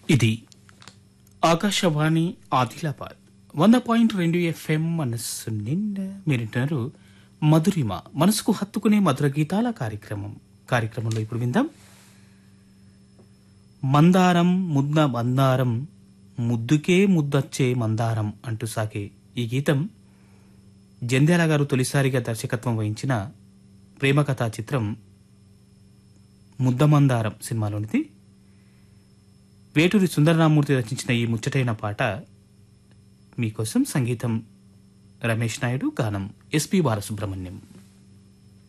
ఇది ఆకాశవాణి ఆదిలాబాద్ వంద పాయింట్ రెండు ఎఫ్ఎం మనస్సు నిండా మీరింటున్నారు మధురిమ మనసుకు హత్తుకునే మధుర గీతాల కార్యక్రమం కార్యక్రమంలో ఇప్పుడు విందాం మందారం ముద్ద మందారం ముద్దుకే ముద్దచ్చే మందారం అంటూ సాగే ఈ గీతం జంధ్యాల గారు తొలిసారిగా దర్శకత్వం వహించిన ప్రేమకథా చిత్రం ముద్దమందారం సినిమాలోనిది వేటూరి సుందరరామూర్తి రచించిన ఈ ముచ్చటైన పాట మీకోసం సంగీతం రమేష్ నాయుడు గానం ఎస్పి బాలసుబ్రహ్మణ్యం